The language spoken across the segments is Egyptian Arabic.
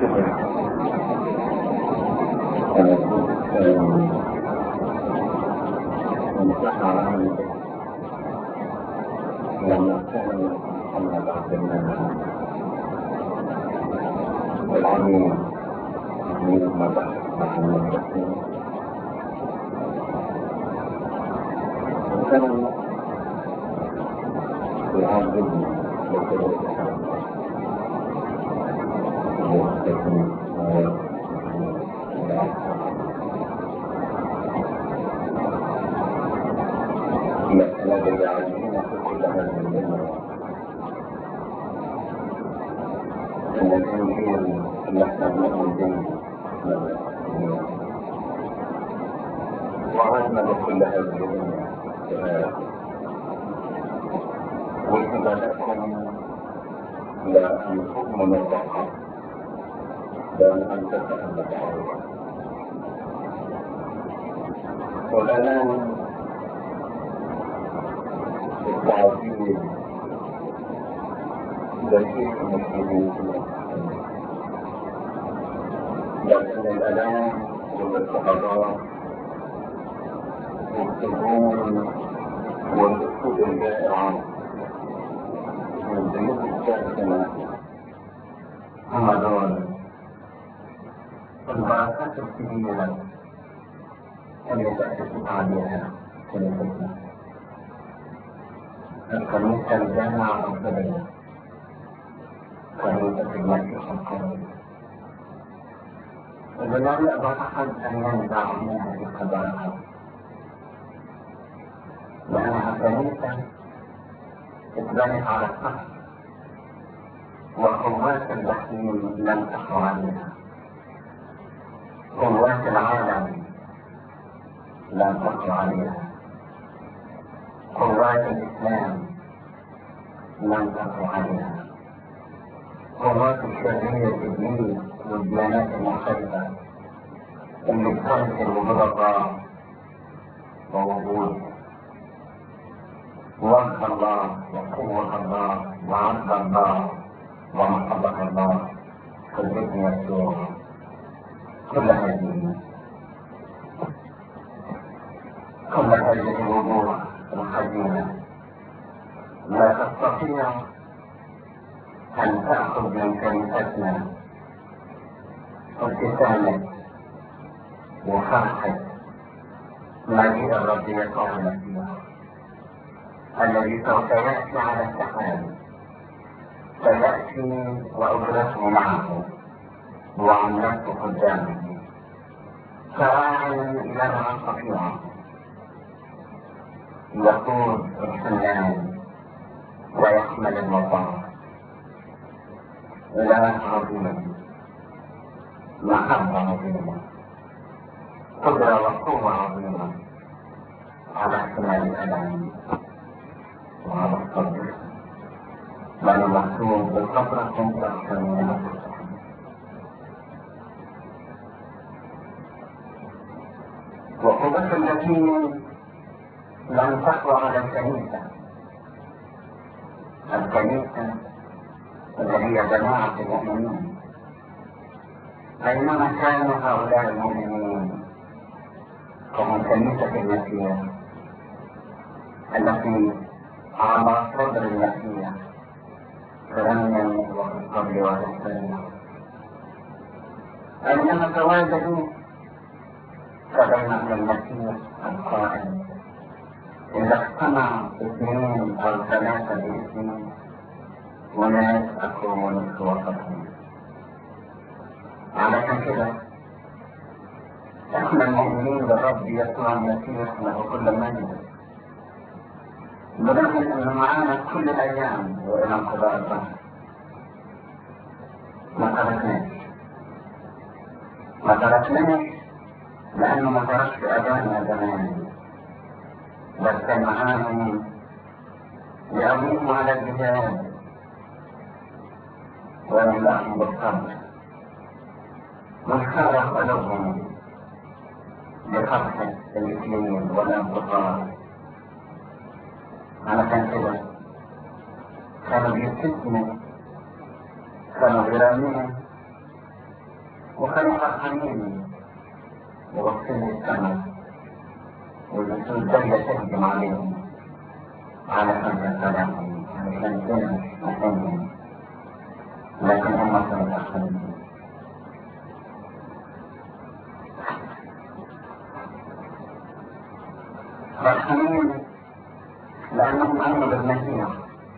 لما كان محمد عبد المنعم العميد عميد مباحث محمد رسول وكان يعذبني بكل المسألة اللي يعلمنا في كل هذه الأمور أن الإنجيل يهتم به وعمل كل هذه الأمور وإذا لكم لا أن تؤمن فقط بل أن تتأمل أيضا والآن التعبير دقيق المسلمين لكن الآلام والاضطهادات والسجون والأسود الجائعة والذنوب الساكنة هم دول البركات الكبيرة التي تأسست عليها كنيستنا الكنيسة الجامعة الأفضلية كنيسة المسيح القوي ولا بعتقد أن ينزع منها القضاء لأنها كنيسة اتبنت على الصخر وقوات الجحيم لم تقوى عليها قوات العالم لم تقوى عليها قوات الإسلام لم تقوى عليها قوات الشرير الإبليس والديانات المختلفة اللي بتنكر وجود الله ووجود وجه الله وقوة الله وعبد الله ومحبة الله في الابن يسوع كل هذه كل هذه الوجوه الحزينة لا تستطيع أن تأخذ من كنيستنا ابتسامة وفرحة مجيء الرب يسوع المسيح الذي سوف يأتي على السحاب فيأتي وأجرته معه وعملته قدامه سواء يرعى قطيعه يقود الحملان ويحمل المطار إله عظيم محبة عظيمة قدرة وقوة عظيمة على احتمال الألم وعلى الصبر بل المحسوب بالصبر كنت أحسن من أنفسكم وقوة التي لم تقوى على الكنيسة الكنيسة التي هي جماعة المؤمنين أينما كانوا هؤلاء المؤمنين ومن كنيسة المسيح التي على صدر المسيح ترنم وفي القبر والسلام أينما تواجدوا فبين المسيح القائم إذا اجتمع اثنين أو ثلاثة باثنين وناس أكون في وسطهم على كده احنا المؤمنين بالرب يسوع المسيح له كل مجد بدرجة انه معانا كل الايام والى انقضاء الظهر ما تركناش ما تركناش لانه ما تركش ابانا زمان بل كان معاهم يقوموا على الجهاد ويملأهم بالصبر واختار قلوبهم بفتح الاثنين والانتصار على كان كده كانوا بيبتسموا كانوا بيرنموا وكانوا فرحانين وبصين السماء والرسول جاية تهجم عليهم على خمسة سلامهم علشان كانوا مكانهم لكن هم كانوا فرحانين فرحانين لأنهم أمنوا بالمسيح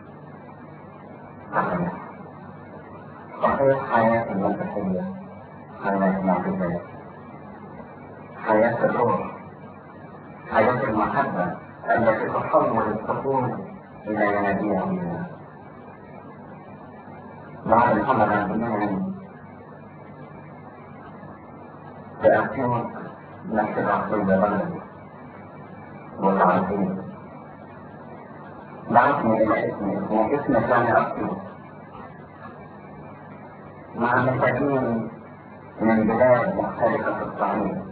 صحيح حياة المسيحية حياة معجزة حياة الروح حياة المحبة التي تحول السكون إلى ينابيع الناس بعد محمد عبد المنعم بأكيد نكتب عقيدة بلد والعظيم بعثني إلى اسمي اسمه اسم كان أصلي مع مساكين من بلاد مختلفة في الصعيد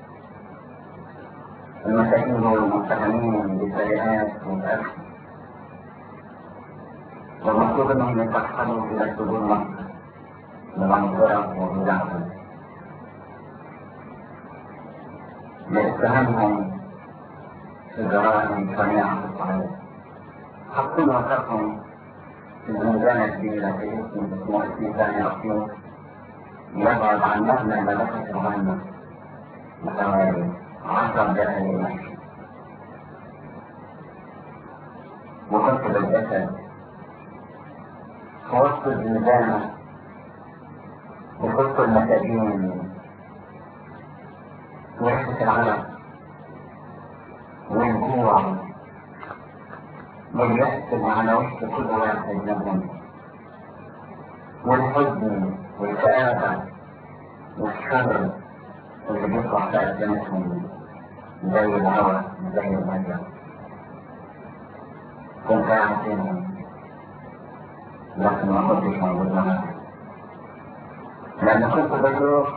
المساكين دول متهمين بسيئات والأكل والمطلوب انهم يتحصلوا الى سجون مصر بمنظرة وبزعم لاتهامهم في جرائم شنيعة في الصعيد حاطين وثقهم في الزنزانة الكبيرة في اسم اسمه اسم ثاني أصيل يبعد عن مبنى ملكة جهنم بحوالي عشر دقائق مشي وكنت بالجسد في وسط الزنزانة في وسط المساجين وريحة العلم والجوع واليأس على وش كل واحد منهم والحزن والكآبة والشر اللي بيطلع في ألسنتهم زي الهواء زي المية كنت قاعد فيهم لكن ما كنتش موجود معاهم لأن كنت بشوف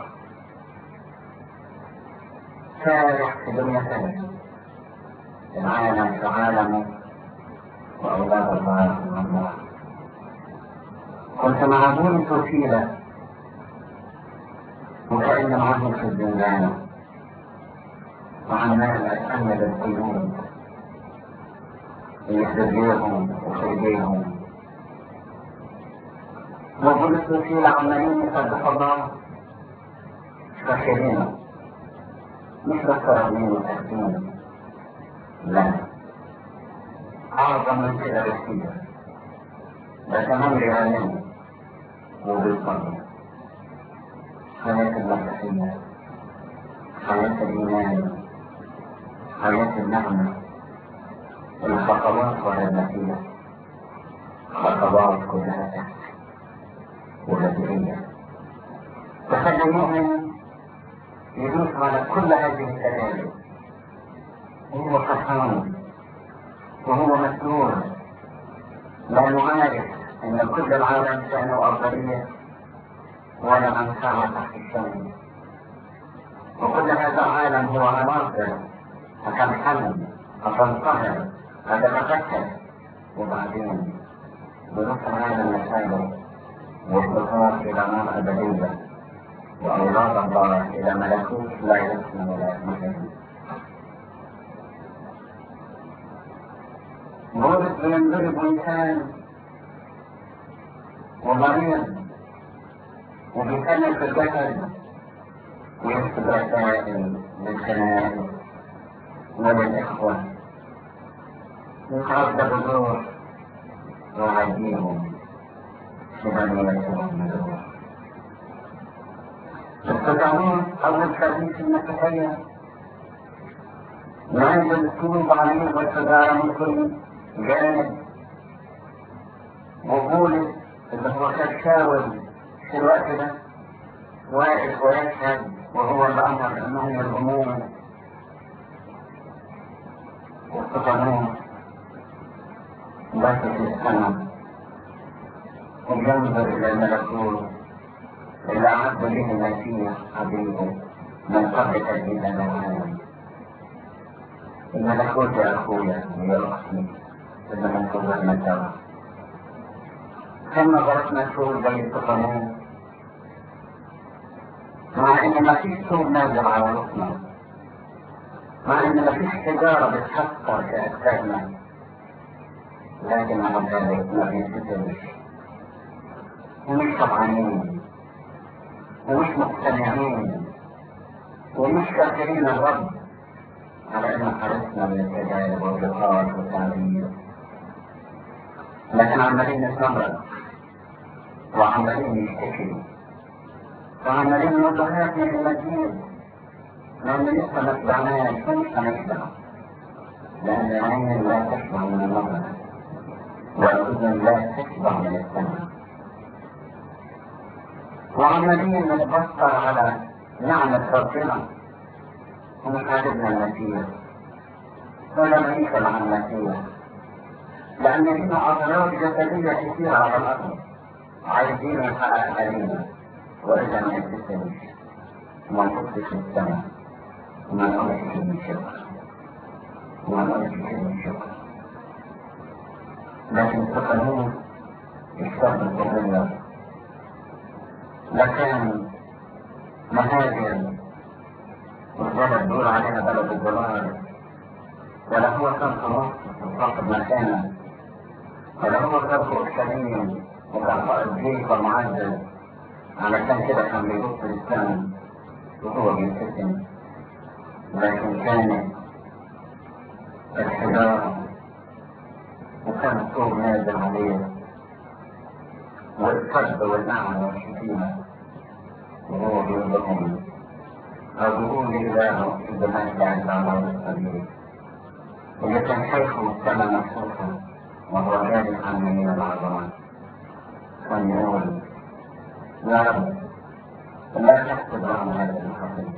سارح في دنيا ثانية العالم في عالمه وأولاد الله من الله كنت مع بولس وسيلة وكأن معهم في الزنزانة وعمال أتأمل القلوب في رجليهم وفي ايديهم وبولس وسيلة عمالين يسبحوا الله فاكرين مش بس راضيين وساكتين لا أعظم من كده بكثير ده كمان بيعلموا وبيصلوا حياة المسيحية حياة الإيمان حياة النعمة الخطوات ورا المسيح خطوات كلها تحت وبديهية تخلي المؤمن يدوس على كل هذه التجارب وهو فرحان وهو مسرور لأنه عارف أن كل العالم كانوا أفضلية ولا عن ساعة تحت الشمس وكل هذا العالم هو عناصر هتنحل هتنصهر هتتفكر وبعدين بروح العالم مسائل والخطوات إلى نار أبدية وأولاد الله إلى ملكوت لا يسمى ولا يسمى بولس بينضرب إنسان ومريض وبيتكلم في الجسد ويكتب رسائل للكنائس وللإخوة يتعذب الروح ويعديهم في بنيتهم الروح تستطيعون أول حديث المسيحية ينزل الطوب عليه والتجارة من كل جانب وبولس اللي هو كان شاول في الوقت ده واقف ويشهد وهو الأمر أنهم الأمور والقانون بس في السماء وينظر إلى الملكوت اللي أعد به المسيح حبيبه من قبل تجديد العالم الملكوت يا أخويا ويا أختي اللي منتظر المدعوة كم نظرت مسؤول زي القانون مع ان ما فيش صور نازل على راسنا مع ان ما فيش حجارة بتحصر في اجسادنا لكن مع ذلك ما بينتبهش ومش طبعانين ومش مقتنعين ومش فاكرين الرب على ان حرصنا من التجارب واللقاءات والتعبير لكن عمالين نتمرد وعمالين يشتكي وعمالين نوضحات من المجيد لأن لسه ما اتبعناش فمش هنشبع لأن العين لا تشبع من النظر والأذن لا تشبع من السمع وعمالين نتبصر على نعمة ربنا ومش عاجبنا المسيح ولا نعيش مع المسيح لأن لنا أضرار جسدية كثيرة على الأرض عايزين نحقق علينا وإذا ما يتسمش وما نحطش السماء وما نقولش كلمة شكر وما نقولش كلمة شكر لكن القانون اشتغل بالله لكان مهاجر والبلد دور عليها بلد الدولار ولا هو كان في مصر وصاحب مكانه ولا هو كان في اورشليم وكان قائد جيش ومعزز علشان كده كان بيبص للسماء وهو بيبتسم لكن كانت الحجارة وكان الصور نازل عليه والكذب واللعنة والشتيمة وهو بيقول لهم أقول لله إذا ما كان على السبيل إذا كان شيخه السماء مفتوحة وهو ذلك عن من العظمة كان يقول يا رب لا تحسب عن هذا الحقيقة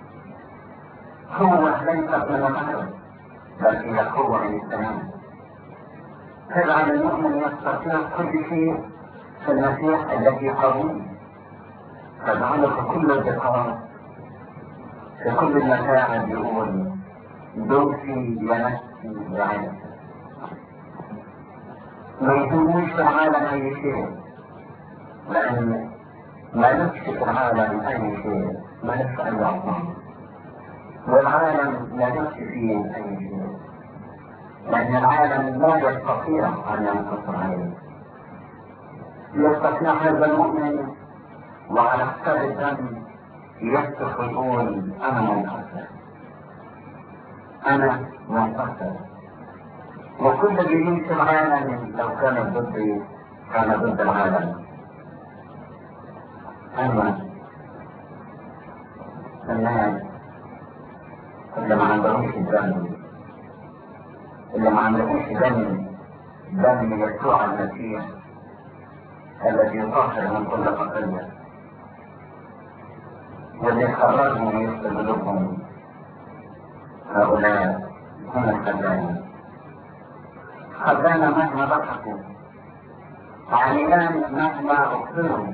هو ليس من الأرض بل هي قوة من السماء تجعل المؤمن يستطيع كل شيء في المسيح الذي قوي تجعله كل الدقائق في كل المتاعب يقول دوسي ونفسي وعيني ما يهمنيش في العالم اي شيء لان ما نفسي في العالم اي شيء ما نفسي اي عطاء والعالم لا نفسي فيه اي شيء لان العالم لا يستطيع ان ينتصر عليه يستطيع هذا المؤمن وعلى حساب الدم يفتح ويقول انا منتصر انا منتصر وكل جديد في العالم لو كان ضدي كان ضد العالم اما الناس اللي ما عندهمش دم اللي ما عندهمش دم دم يسوع المسيح الذي يطهر من كل خطيه واللي خرجهم ويغسل قلوبهم هؤلاء هم الخزانة خزانة مهما ضحكوا عملان مهما أكثروا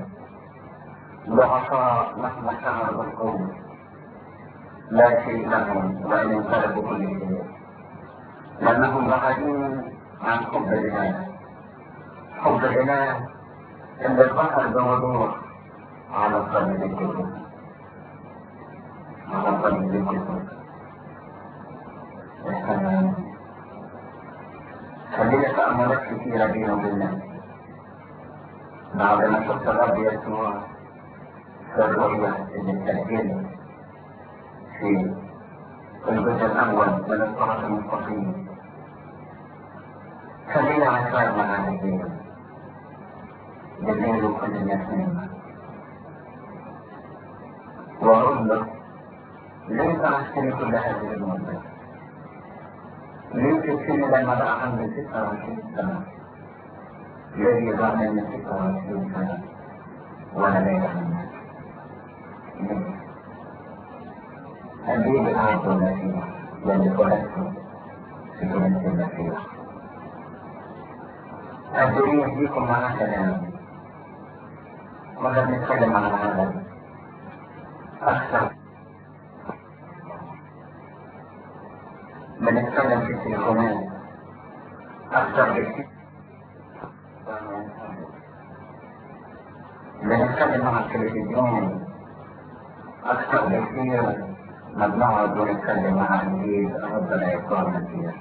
ضعفاء مهما شعر بالقوة لا شيء لهم وإن انقلبوا كل شيء لأنهم بعدين عن حب الإله حب الإله اللي ظهر بوضوح على صليب الكتب على صليب الكتب خلينا تأملات كثيرة بينه وبين الناس بعد ما شفت الرب يسوع في الرؤية اللي اتسجلت في الجزء الأول من الصراط المستقيم خلينا عشان مع هذه بالليل وكل الناس نايمة وأقول له ليه بعثتني كل هذه المدة؟ ليه تبتني لما بقى عندي 26 سنة؟ ليه يضعني من 26 سنة وأنا بعيد عن الناس؟ ليه؟ أجيب الآية المسيح الذي ولدته في كلمة المسيح أدري يهديكم مع كلام وقد نتكلم عن هذا أكثر بنتكلم في التليفونات أكثر بكثير بنتكلم مع التلفزيون أكثر بكثير ما بنقعد ونتكلم عن الإنجيل ربنا يكرمنا فيه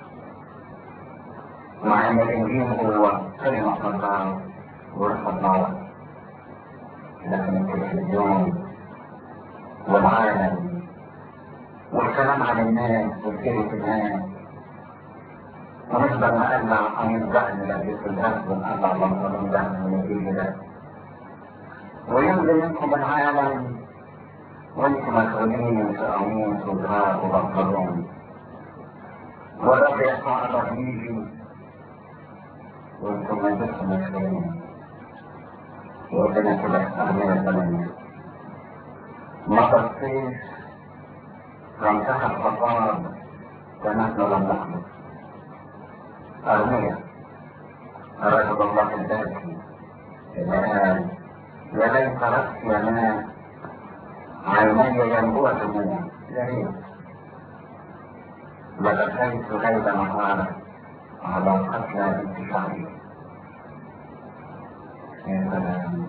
مع أن الإنجيل هو كلمة الله وروح الله لكن التلفزيون والعالم والكلام عن الناس وسيرة الناس ونقدر نقلع عن الدهن الذي في الأرض ونقلع من الدهن ونجيب له وينزل منكم العالم وانتم مسؤولين فرعونين صدراء وبطلون والرب يسمع ضميري وانتم ما زلتم مسؤولين وربنا كده استعمل الزمن مطر الصيف لم تحت خطاب ونحن لم نخلص أغنية رجل الله الباكي الآن يا ليت رأسي ينام عيني ينبوع دموع يا ريت لبكيت ليل نهارا على قتلى انتشاري يا سلام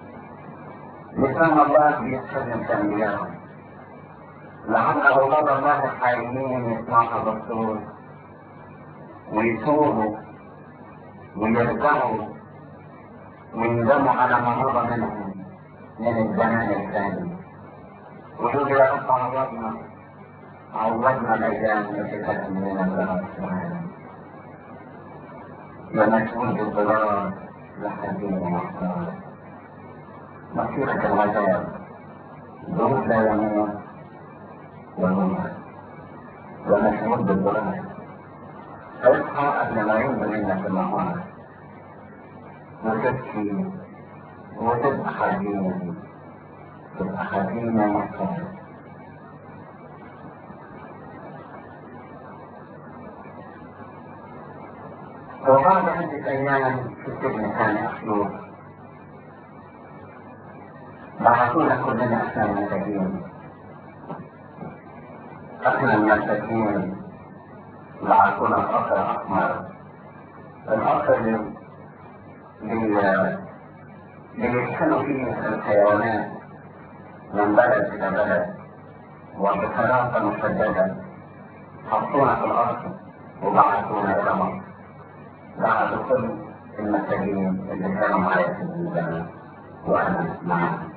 لسان الله بيتكلم كأنبياء لعل أولاد الله الحقيقيين يسمعها الرسول ويتوبوا ويرجعوا ويندموا على ما مضى منهم من الزمان الثاني ويقول يا رب عوضنا عوضنا الايام التي كانت من الزمان الثاني يا مشهود بالضلال لحدين محتار مصيرة الغزال ظروف لا يموت ومنها ومشهود بالضلال اصحى قبل ما ينزل منك النهار وتبكي وتبقى حزين تبقى حزينة مصر وبعد عدة أيام في السجن كان أسلوب بعثونا كلنا أسنان المساجين أسنان المساجين بعثونا القصر الأحمر القصر ليدخلوا فيه الحيوانات من بلد إلى بلد وبطريقة مشددة حطونا في الأرض وبعثونا إلى مصر بعثوا كل المساجين اللي كانوا معايا في الزمان وأنا معاهم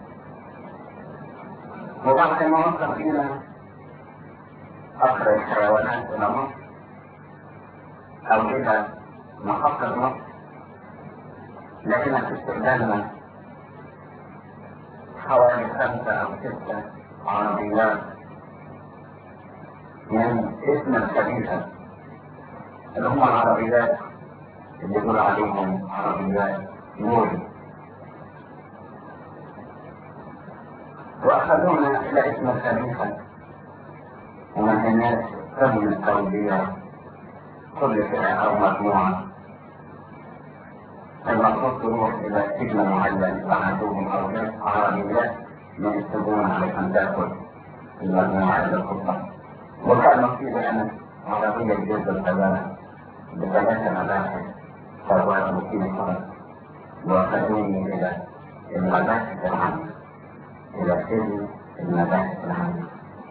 وبعد ما وصل فينا أخر الحيوانات إلى مصر أو إلى محطة مصر لقينا في استقبالنا حوالي خمسة أو ستة عربيات من اسم الخليفة اللي هم العربيات اللي يقول عليهم عربيات نوري وأخذونا إلى اسم الخليفة ومن هناك تم التوزيع كل فئة أو مجموعة المفروض تروح إلى سجن معين بعثوهم أولاد عربيات من السجون علشان تاكل المجموعة إلى الخطة وكان نصيبي أنا عربية جزء الخزانة بثلاثة مباحث فوات وكيل فرد وأخذوني إلى المباحث العامة إلى سجن المباحث العامة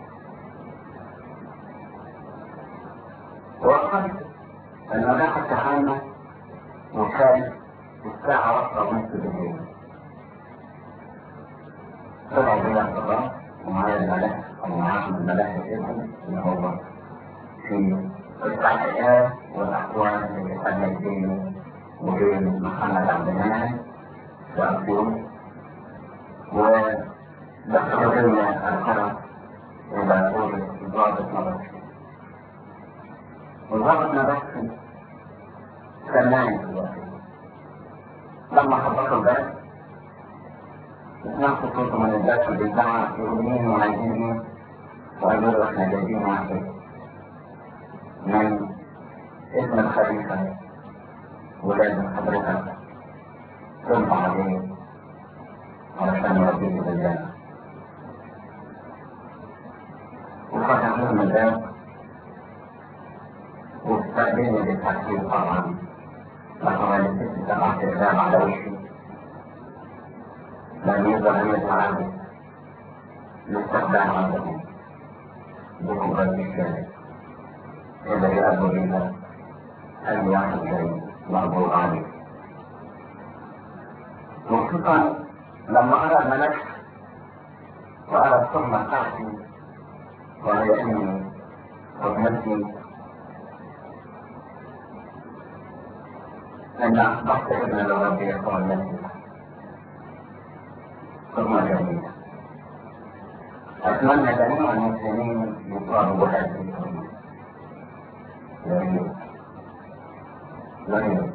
وصلت المباحث العامة وكانت الساعة واحدة ونص بالليل طلعوا بلا انتظار ومعايا الملاك أو معاهم الملاك الاسم اللي هو في التحقيقات والأحوال اللي خلت بيني وبين محمد عبد المنعم وأبوه ودخلوا بينا الحرم إلى أوضة ضابط نبطشي وضابط نبطشي كان نايم في الوقت لما حضروا الباب سمعت صوت من الباب بالدعوة يقول مين وعايزين ايه وقالوا له احنا جايبين واحد من اسم الخليفة ولازم حضرتك ترفع عليه علشان يوديه بالجنة وفتحوا من الباب واستقبلني بالتحقيق طبعا فحوالي ست سبعة أيام على وشي لم يقدر أن يتعامل يستخدم عندهم بكبرة الشارع إذا يأبوا بها أن واحد شيء مقبول عليه خصوصا لما أرى الملك وأرى الصدمة بتاعتي وهي أني صدمتي أن أصبحت ابن لربي يسوع المسيح صدمة جميلة أتمنى جميع المسلمين يطلبوا بهذه الصدمة يا ريت يا ريت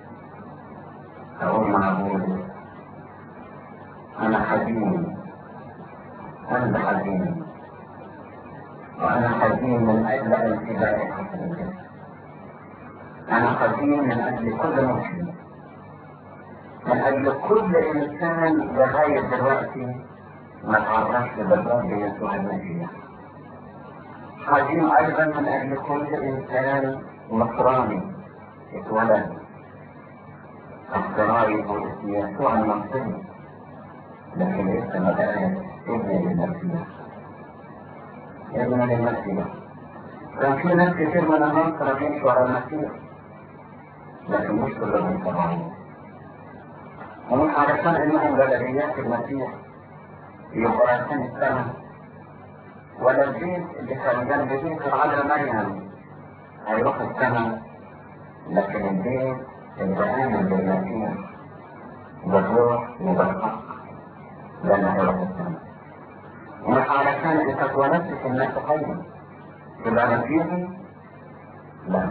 أقول معقول أنا حزين أنا حزين وأنا حزين من أجل انتباه حسن أنا حزين من أجل كل مسلم من أجل كل إنسان لغاية دلوقتي ما تعرفش بالرب يسوع المسيح حزين أيضا من أجل كل إنسان نصراني اتولد الصرايب اسم يسوع المنصري لكن لسه ما بقاش ابن للمسيح ابن للمسيح كان في ناس كتير من النصر بيمشوا ورا المسيح لكن مش كلهم طبعا ومش علشان انهم جلاليات المسيح يبقوا رايحين السماء ولا البيت اللي كان جنب بيت العذراء مريم هيروح السماء لكن البيت اللي آمن بالمسيح بالروح وبالحق لأنه هيروح السماء ومش علشان انت اتولدت في المسيحية تبقى مسيحي لا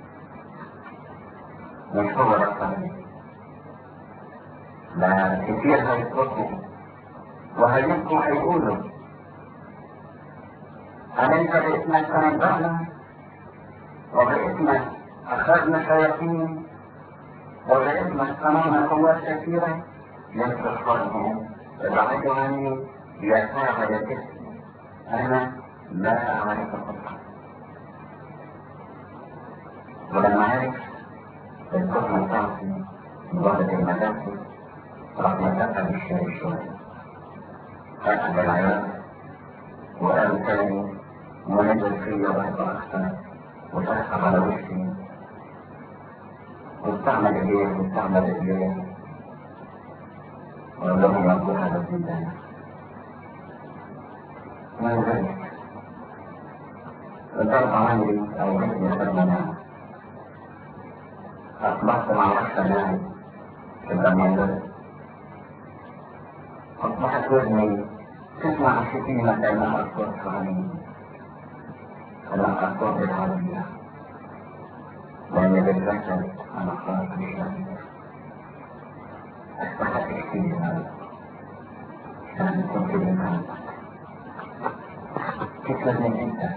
مش هو ده الصحيح لا كتير هيصرفوا وهيبقوا هيقولوا أليس باسمك تنبأنا وباسمك أخذنا شياطين وباسمك صنعنا قوات كثيرة يصرخ قلبهم ابعدوا عني يا صاحب الاسم أنا لا أعرف القصة ولما عرف القسم بتاعتي ظهرت المدرسة راح مسافة بالشارع شوية أخذ العيال وقال تاني ونزل فيا بعد أحسن وتأخذ على وشي واستعمل إيديه واستعمل إيديه وقال لهم يقول هذا الزندان من ذلك الضرب عندي أو جسمي سلمنا أصبحت مع نفسي نايم في الدمياط أصبحت وزني تسمع الشتيمة كأنها أصوات حرامية كأنها أصوات العربية وأنا بالجسد أنا خلاص بالشامل أصبحت اشتيمة كان كنت بالمعنى كثير من أنت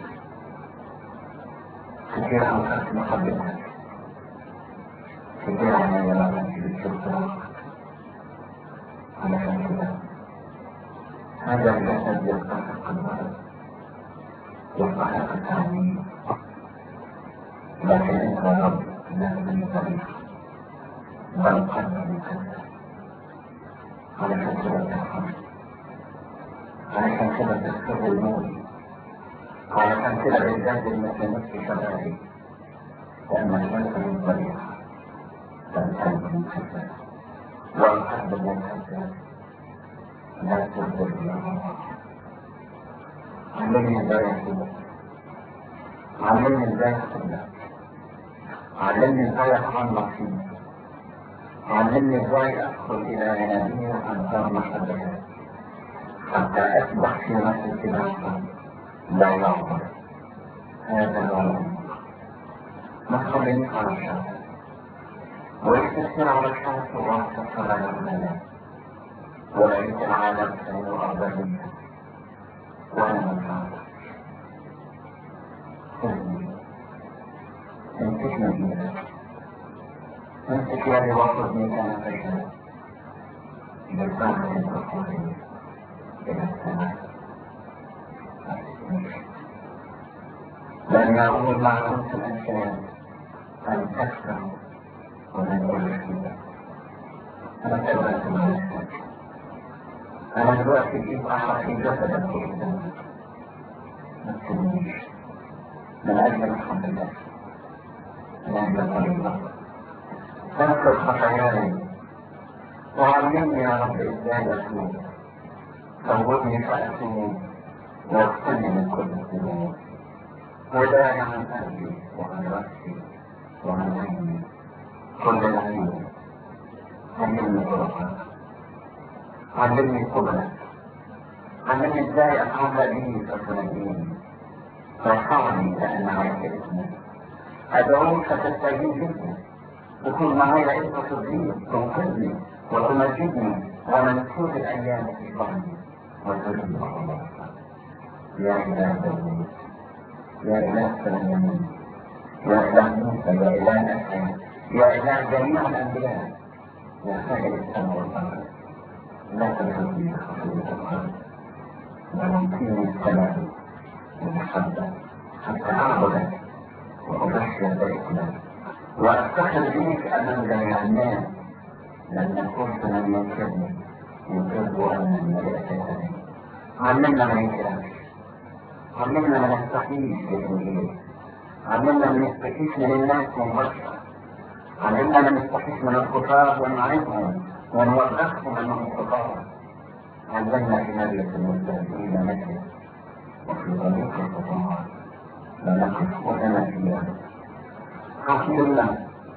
كثير أنكرت محبتك كثير عن يراك في الشرطة علشان كده هذا الجسد يستحق المرض يستحق التعليم لكن انت يا رب لا من طريق بل قد من كذا علشان كده تفهم علشان كده تغفر الموت علشان كده بتجدد مثل نفس شبابي لأنك ليس من طريق بل أنت من كذا والحب من كذا لا تغفر لي علمني ازاي احبك علمني ازاي احبك علمني ازاي اتعمق فيك علمني ازاي ادخل الى عنادية انهار محبتك حتى اسبح في نفسي سباحة لا يعبر هذا هو الامر ما تخلينيش على الشر واستكثر على الشر واستكثر على الملل ورأيت العالم خير أرضه وأنا من هذا خذني امسكني بيدك امسك يدي واخذني كما تشاء بالبحر البحرين إلى السماء لن يعود مع أنس الأنسان أن تكفر ولن يلحي أنا تبعت مع نفسك أنا دلوقتي بقيت أعرف في جسدك قدامك ما تسلمنيش من أجل الحمد لله من أجل طريقك تغفر خطاياي وعلمني يا رب إزاي أتوب توبني فأتوب واغفرني من كل الذنوب وداعي عن قلبي وعن رأسي وعن عيني كل العين علمني طرقك علمني قبلك علمني ازاي اتعامل به فتنجيني فارفعني لان عليك اسمك ادعوك فتستجيب لي تكون معي انت تضيء تنقذني وتمجدني ومنسوب الايام في قلبي وتريد الله يا اله داوود يا اله سليمان يا اله موسى يا اله اسعد يا اله جميع الانبياء يا خالق السماء والارض لا تدخلني خطيئة الأرض وممكن السلام والمحبة حتى أعبدك وأبشر باسمك وأفتخر بك أمام جميع الناس لأن كنت من ينكرني يكذب أن ملئتني علمنا ما ينكركش علمنا ما نستحيش بالإنجيل علمنا ما نستحيش من الناس مباشرة علمنا ما نستحيش من الخطاب ونعظهم ونوقفهم انهم خطاة علمنا في مجلس المستهزئين نكر وفي طريق الخطاة لا نقف ولا فيها الحمد لله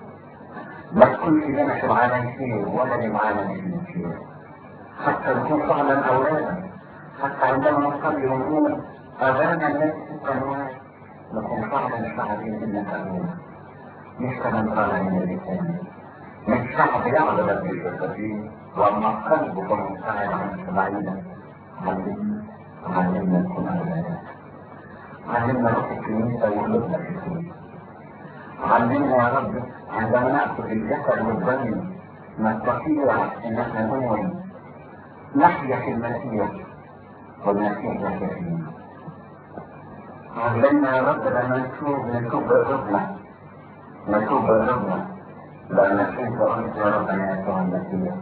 ما تكونش لنا في العالم خير ولا للعالم خير حتى نكون فعلا اولادا حتى عندما نصلي ونقول اذانا الناس في القنوات نكون فعلا شعبين انك امونا مش كمان طالع من اللسان مش شعب يعبد في الجسدين واما قلبه منفعل عن بعيدا علمنا علمنا نكون اولادا علمنا نروح الكنيسه وقلوبنا في الكنيسه علمنا يا رب عندما ناخذ الجسد والدم نستطيع ان احنا نقول نحيا في المسيح والمسيح يحيا فينا علمنا يا رب لما نتوب نتوب بقلوبنا نتوب بقلوبنا لأن أنت قلت يا رب أن يسوع المسيح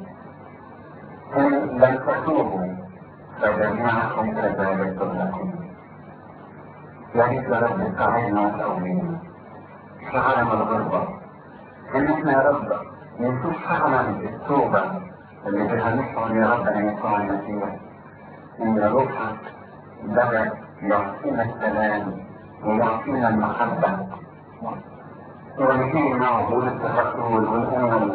إن لم تتوبوا فجميعكم كذلك كلكم يا ريت يا رب تعينا تأوينا في عالم الغربة إن إحنا يا رب نشوف فعلا التوبة اللي بها نشعر يا رب أن يسوع المسيح إن روحك بدأ يعطينا السلام ويعطينا المحبة ونحن معه التفكر والأمم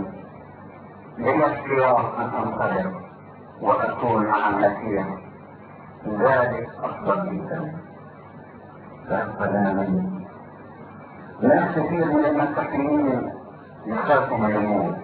ليسير أن أنطلق وأكون مع المسيح ذلك أفضل جدا فالسلام ناس كثير من المسيحيين يخافوا من الموت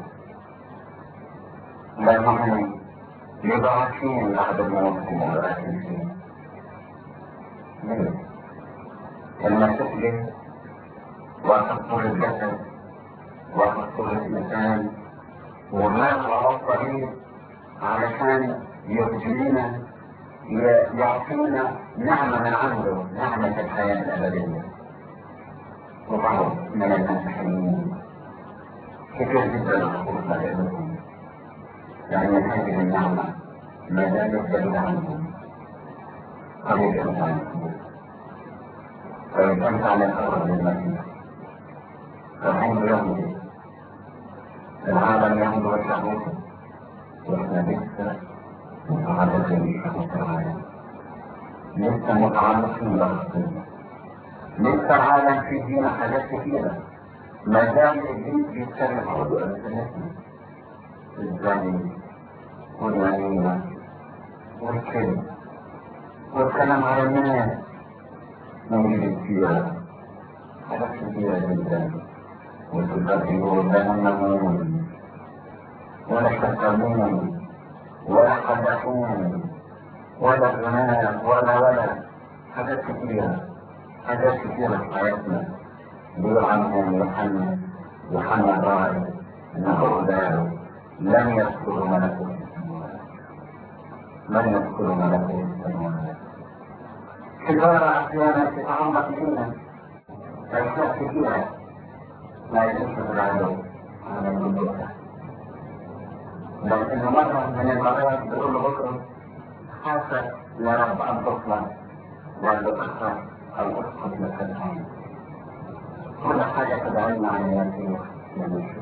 لأنهم يضعفين بعد الموت ومرأتهم ليه؟ المسيح ليه؟ وتقتل الجسد وتقتل الإنسان ومات على الطريق علشان يرجينا يعطينا نعمة من عنده نعمة الحياة الأبدية وبعض من المسيحيين كثير جدا أقول لكم يعني هذه النعمة ما زالت بعيدة عنهم قريبة عنهم فإن كنت على الأرض للمسيح الحمد يهدي العالم يهدي وشهوته واحنا لسه متعرضين لشهوة العالم لسه متعرضين للخطية لسه العالم في دينا حاجات كثيرة ما زال الدين بيتكلم عضو ألسنتنا الزاني واليمينة والكذب والكلام على الناس موجود كثيرة حاجات كثيرة جدا وتكذبون جهنمون ولا تكذبون ولا قدحون ولا زناد ولا ولا حاجات كثيرة حاجات كثيرة في حياتنا بيقول عنهم يوحنا يوحنا الراعي انه هؤلاء لن يدخلوا ملكوت السماوات لن يدخلوا ملكوت السماوات حجارة أحيانا تتعمق فينا أشياء كثيرة لا يجوز العدو على الوجود لكن مرة من المرات بقول له بكرة حاسة يا رب أن تطلب والأخرى أو أسقط لك الآن كل حاجة تدعينا عن يسير جميل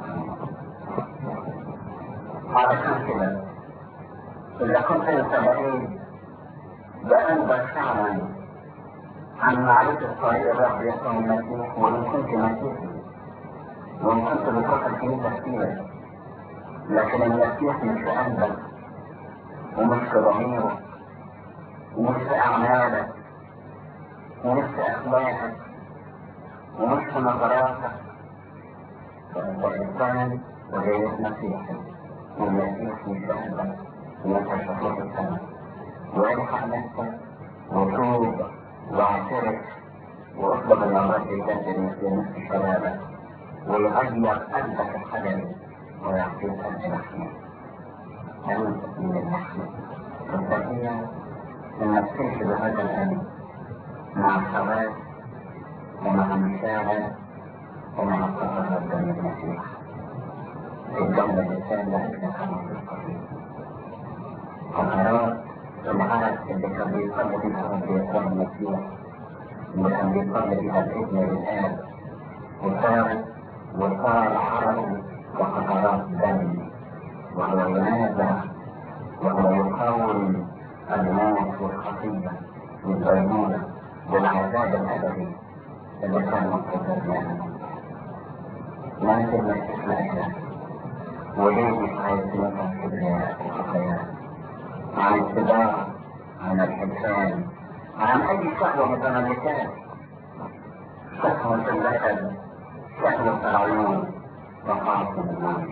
علشان كده إذا كنت أنت بعيد بقلبك فعلا عن معرفة طريق الرب يسوع المسيح وإن كنت مسيحي وإن كنت بتروح الكنيسة كتير لكن المسيح مش في قلبك ومش في ضميرك ومش في أعمالك ومش في أخلاقك ومش في نظراتك فأنت إنسان وغير مسيحي والمسيح مش في قلبك وأنت شخص السماء وارفع نفسك وتوب واعترف واطلب من الله يجدد في نفس شبابك ويغير قلبك الحجري ويعطيك قلب رحمة أنت من الرحمة تستطيع أنك تمشي بهذا الأمر مع الثبات ومع المشاعر ومع التقرب من المسيح في الجنب الإنسان لا يتكلم بالقليل قرارات العهد اللي كان بيصلي بيها رب يسوع المسيح اللي كان بيصلي بيها الابن للآب وصار وصار عرض وقطرات دم وهو ينازع وهو يقاوم الموت والخطية والدينونة والعذاب الأبدي اللي كان مقتدر لنا لكن ما تسمعها وليه مش عايز نفس كبرياء وخطايا عن السباع عن الحسان عن أي شهوة متملكات شهوة الجسد شهوة العيون وقعت النار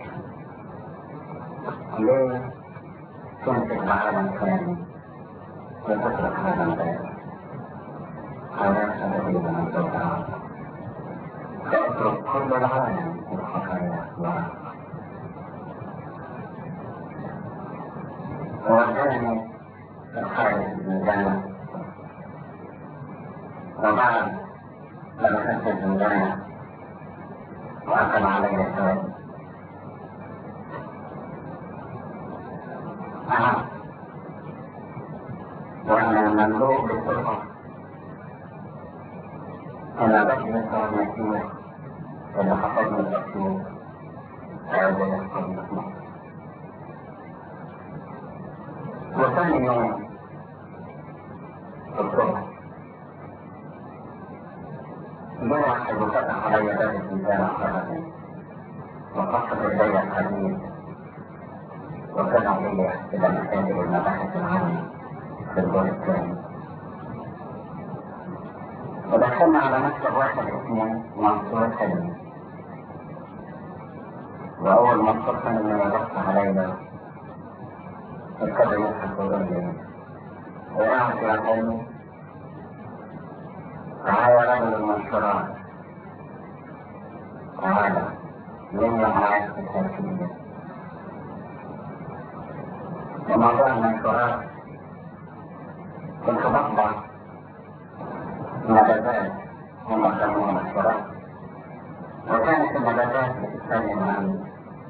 ليه تمسك بعالم ثاني وتترك هذا البيت حياة أبدية من تدعى تترك كل العالم والخطايا وراء وكان الخارج من الجنة وبعد لما كنت في الجنة وأقم علي الثواب أنا وأنا مملوء بالسلطة أنا بشر يسوع المسيح اللي حفظني التفسير هذا يحفظ المسيح وثاني يوم الصبح جاء أحد فتح علي باب الإنسان أخرجني وقصد إلي الحديد وكان لي إلى مساجد المباحث العامة في الدور الثاني ودخلنا على مكتب واحد اسمه منصور حلمي وأول ما اتصلنا من الرقص علينا ابتدى يضحك ويقول لي وقعت يا حلمي تعالى رجل المنشورات تعالى ليا معاك في التركيبة وموضوع المنشورات كنت بطبع نباتات هم يسموها منشورات وكانت النباتات بتتكلم عن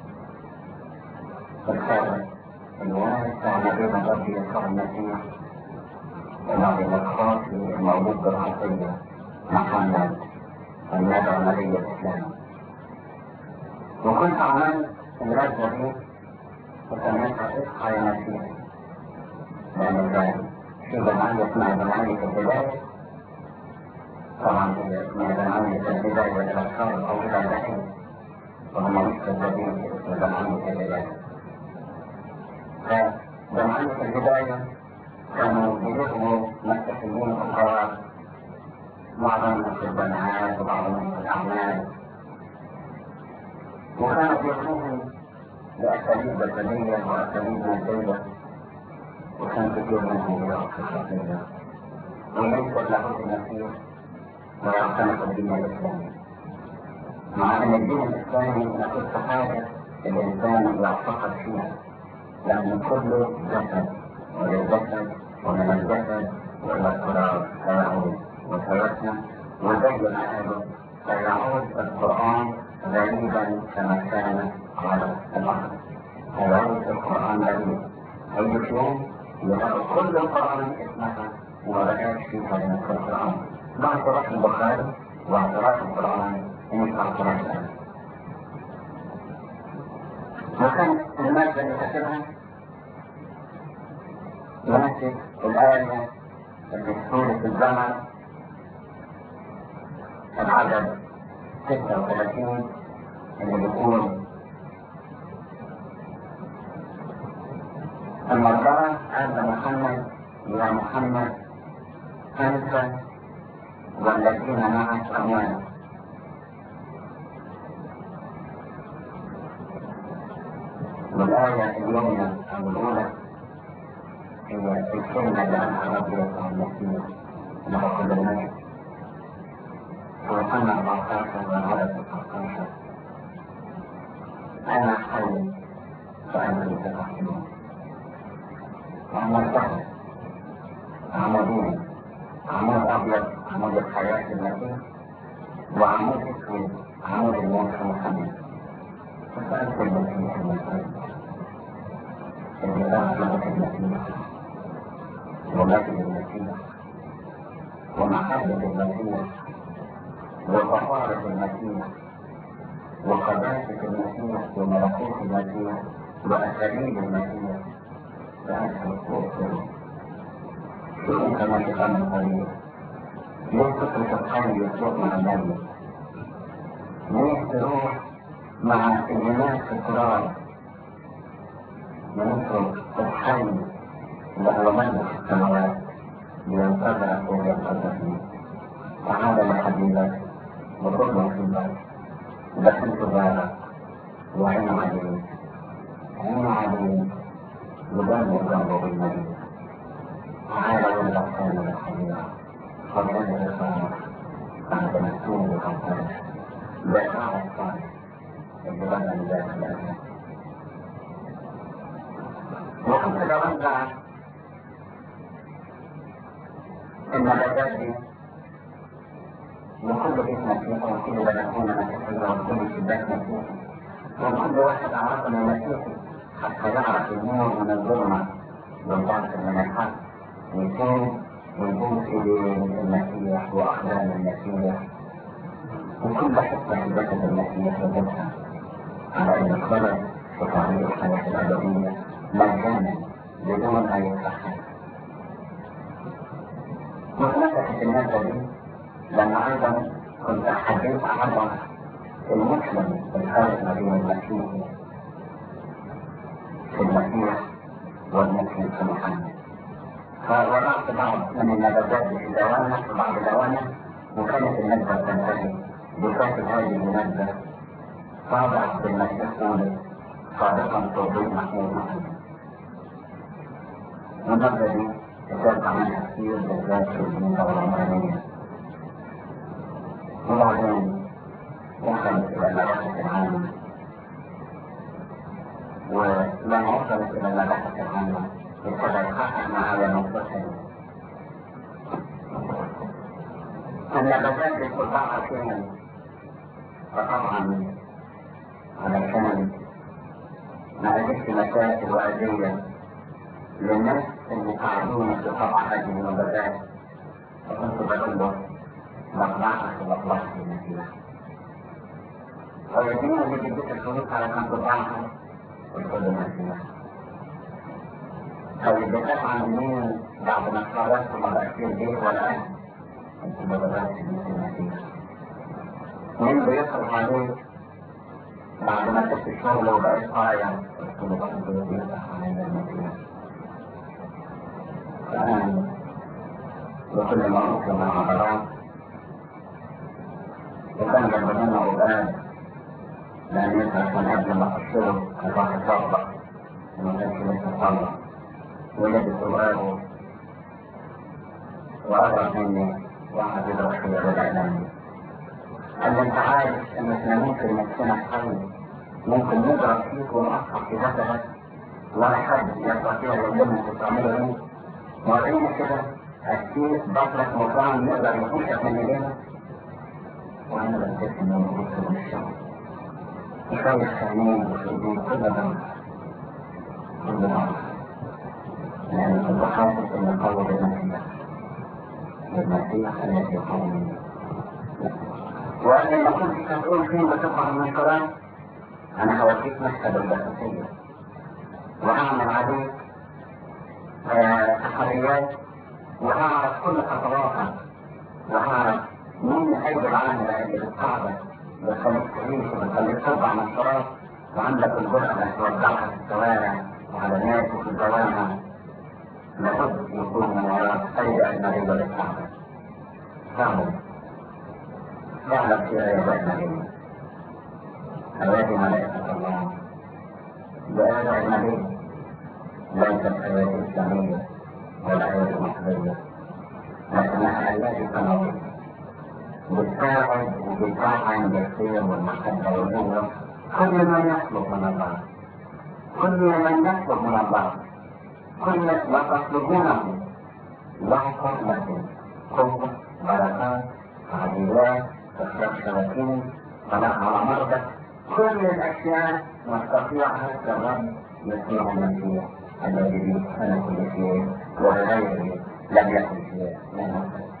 الخالق الوارث عن نبينا الرب يسوع المسيح وبعد الخاص المولود بالعطية محمد النبي نبي الإسلام وكنت عملت الرجة دي وسميتها اصحى يا مسيح لأن كان في جمعية اسمها جمعية البداية طبعا هي اسمها جمعية البداية للأطفال الأولى البحث وهم مستجدين في اسم جمعية البداية فجمعية البداية كانوا بيجوا مسيحيين فقراء معظمهم في الجامعات وبعضهم في الأعمال وكانوا بيقوموا بأساليب بدنية وأساليب مادية وكان كثير منهم يقف في الخطية وينسب له المسيح ويعتنق الدين الإسلامي مع أن الدين الإسلامي نفس حاجة الإنسان يعتقد فيها لأن كله جسد وللجسد ومن الجسد والى التراب سيعود وسيفنى وزي ما قالوا سيعود القرآن غريبا كما كان على الأرض سيعود القرآن غريب أي يوم يلاقوا كل فيها لنص القرآن مع اعتراف البخاري واعتراف القرآن ومش اعتراف الآن وكان المادة اللي كتبها ماسك الآية اللي في سورة الزمن العدد 36 اللي بيقول المرضى عند محمد يا محمد أنت والذين معك أموال والآية اليوم أو الأولى هي الكلمة اللي أنها ربي يسوع المسيح له كل المجد ويوحنا 14 والعدد 19 أنا حي فأنتم تفهمون عمود سهل عمودين عمود أبيض عمود الحياة المسيح وعمود أسود عمود الموت محمد فسألت المسيح المسيح اللي أخذت المسيح ومجد المسيح ومحبة المسيح وطهارة المسيح وقداسة المسيح وملكوت المسيح وأساليب المسيح فأنت الكفر شو كما تفهم قليل ليه كنت تتخيل يسوق مع النبي ليه تروح مع الناس في القرآن ونترك الحي اللي هو مجد في السماوات لينتظر وينتظر فيه تعال لحبيبك وخذه في البيت دخلت بابك وعين عليك عين عليك يبان الرب بالمدينة تعال ولا كان للحبيبة فضل الرسالة بعد مسؤول وقتل بشاعة الصالح اللي بنى لذات الأسد وكنت بوزع النباتات دي وكل بيت مسيحي وكل بلكونة مسيحية وكل شباك مسيحي وكل واحد عرفنا مسيحي حتى يعرف النور من الظلمة والباطل من الحق ويكون ويبوس إليه المسيح وأقدام المسيح وكل حتة في جسد المسيح يجبها على أن الخلق في طريق الحياة الأبدية مجانا بدون أن يتأخر واتمسكت المادة دي لما أيضا كنت حديث عن المسلم الفارق ما بين المسيح في المسيح والمسلم في محمد فوضعت بعض من النباتات في دوامة وبعض دوامة وكانت المادة تنتهي بفاتل هذه المادة صادق بالمسيح قولي صادقا توضيح محمود محمد والمادة دي تتوقع منها كثير بالذات في الدين والعمرانية وبعدين وصلت إلى المباحث العامة ولما وصلت إلى المباحث العامة ابتدى يحقق معايا نقطتين النباتات بتطلعها فين فطبعا علشان ما أجدش مشاكل وأذية للناس اللي قاعدين في طبع هذه النباتات فكنت بقول له مطلعها في مطلعها في المسيح والذين اللي بيديك الفلوس على كم تطلعها قلت له المسيح طيب بتفهم منين بعد ما اتخرجت ما بقاش فيه البيت ولا اهل انت ما بدأتش في المسيح مين بيصرف عليك بعد ما سبت الشغل وبقيت قايم قلت له بقى بيصرف علينا المسيح فأنا وكل ما أوصل مع حضرات وكان جنبنا أولاد لأن أنت عشان قبل ما تشتغل هتروح تطبق وما كانش لسه تطبق ولبس وقاله وأقرب مني واحد يضرب في الربع مني قال لي أنت عارف إن إحنا ممكن نفسنا حي ممكن نضرب فيك ونقطع في جسدك ولا حد يستطيع يلزمك تعمله إيه ورينا كده أكيد بطلك مطعم يقدر يخشك من إيدينا وأنا بنسيت إنه موجود في الشغل يخلي الخانين والخدود كل ده كل ده لأن كنت حاسس إن قوة المسيح للمسيح الذي يقوم وأنا لما كنت تقول فين بتطلع من الصلاة أنا هوديك مكتب البحثية وهعمل عليك تحريات وهعرف كل خطواتك وهعرف مين أجل العامل اللي بتساعدك بتخليك تعيش وبتخليك تطلع من الصلاة وعندك الجرأة انك توزعها في الشوارع وعلى الناس وفي الجوامع لابد يكون من وراء أي أجنبية للشعب فعلا فعلا في آيات أجنبية آيات ملائكة الله بآيات أجنبية ليست آيات إسلامية ولا آيات مصرية لكنها آيات سماوية بتساعد وبتدعم الخير والمحبة والقوة كل من يطلب من الله كل من يطلب من الله كل ما تطلبونه يعطى لكم قوة بركات عديلات تخرج شبكين صلاة على مرضى كل الأشياء نستطيعها كالرب يسوع المسيح الذي به أنا كل شيء وغيره لم يكن شيء لا نفسه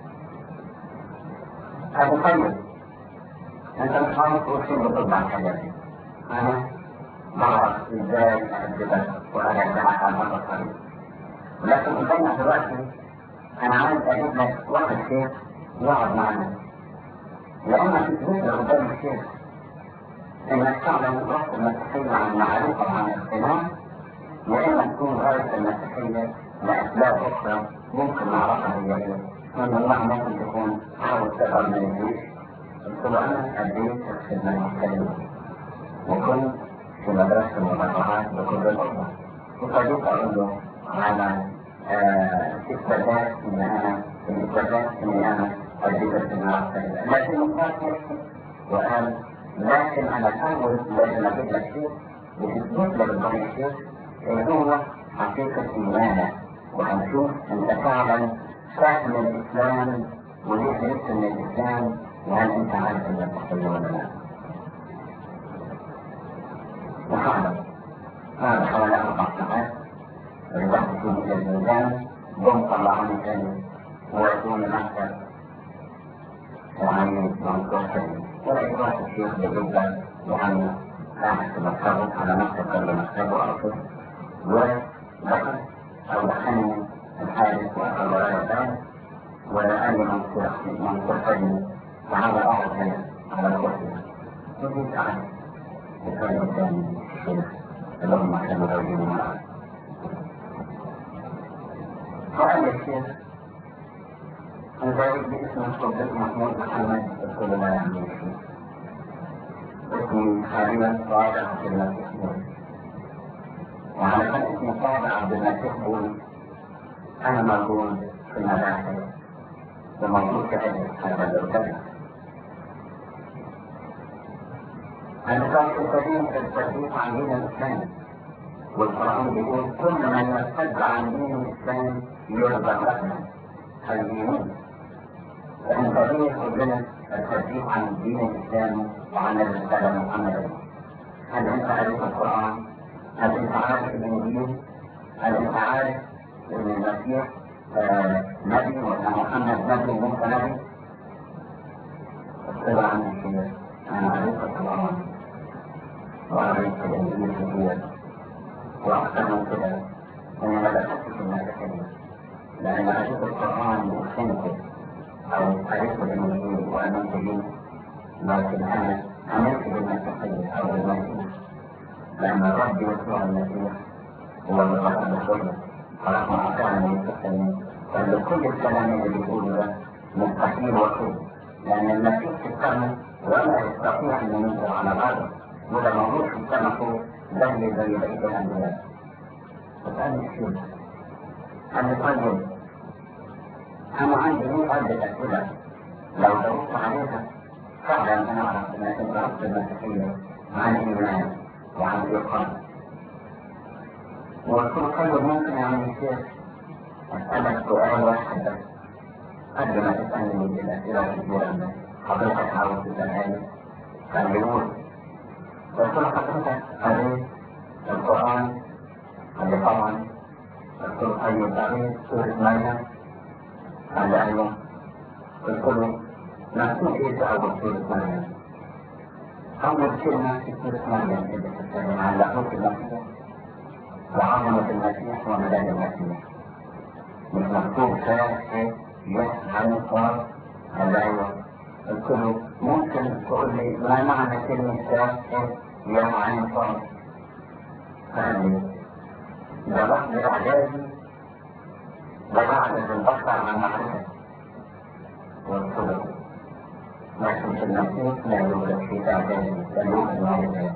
هذا طيب انت مش عارف تقول شيء بتطبع الحاجات دي انا بعرف ازاي اعذبك وارجعك على هذا الطريق لكن قدامنا دلوقتي انا عايز اجيب لك واحد شيخ يقعد معنا لان في مثل قدام الشيخ انك تعلم رأس المسيحية عن معرفة وعن اقتناع يا اما تكون غاية المسيحية لاسباب اخرى ممكن نعرفها هي ايه وان الله ممكن تكون حاول تقرب من الجيش قلت له انا اديت الخدمه المحترمه وكنت في مدرسه المدرعات بكل الامه وفجيت اقول له على اثباتات ان انا اثباتات اني انا اديت الخدمه المحترمه لكن الله وقال لكن انا الاول لازم اجيب لك شيء وتثبت لك الضمير شيء ايه هو حقيقه ايمانك وهنشوف انت فعلا فاهم الاسلام وليه عرفت من الاسلام وهل انت عارف انك تحتاج ولا لا؟ وفعلا هذا حوالي اربع ساعات رجعت فيه الى الميدان قم طلعوني تاني ويكون المكتب وعني منصور تاني ولقيت واحد الشيخ بجدة وعني قاعد في مكتبه على مكتب قبل مكتبه او كده ودخل او دخلني الحارس واخذ ورايا الباب وقال لي منصور منصور تاني تعالى اقعد هنا على الكرسي فجيت قعدت وكان قدامي الشيخ اللي هم كانوا راجلين معاه فقال لي الشيخ انا جايب باسم الصديق محمود محمد قلت له لا يعني الشيخ اسمي حاليا صالح عبد المسيح بول وعلى كان اسمي صالح عبد المسيح بول انا موجود في المباحث وموجود كذلك هذا البلد النظام القديم في التحديث عن دين الاسلام والقران بيقول كل من يرتد عن دين الاسلام يرضى لنا الدينين فان طبيعي كلنا التحديث عن الدين الاسلامي وعن الرساله محمدا هل انت عارف القران؟ هل انت عارف الانجيل؟ هل انت عارف ان المسيح نبي وان محمد نبي وانت نبي؟ اطلع عن الشيخ انا عرفت القران وعرفت الانجيل كثير واكثر من كده انا ما دخلتش المسيحيه لان عرفت القران وفهمته او عرفت الانجيل وامنت به لكن انا امنت بالمسيحيه او بالمسيح لان الرب يسوع المسيح هو اللي خلق الكل خلقنا اعطانا من التسليم فان كل الكلام اللي بيقوله ده مستحيل وصول لان المسيح في السماء ولا يستطيع ان ينزل على الارض وده موجود في السماء فوق زي زي بقيه الانبياء فسالني الشيخ قال لي طيب انا عندي مئة عدة اسئله لو جاوبت عليها فعلا انا اعرف انك انت ربط المسيحيه عن الايمان وعن الايقان وقلت له طيب ممكن يا عم الشيخ اسالك سؤال واحد بس قبل ما تسالني الاسئله الكثيره دي حضرتك عاوز تسالني كان بيقول قلت له حضرتك قريت القران قال لي طبعا قلت له طيب قريت سوره مريم قال له أيوه قلت له مكتوب إيه في أول سورة مريم أول كلمة في سورة مريم اللي بتتكلم عن لاهوت المسيح وعظمة المسيح ومداد المسيح مش مكتوب كافة يسعى القار قال له أيوه قلت له ممكن تقول لي ما معنى كلمة كافة يسعى القار قال لي ده بعد إعدادي ده بعد البحث عن معرفة والصدق لكن في المسيح لا يوجد في إعدادي بل يوجد معرفة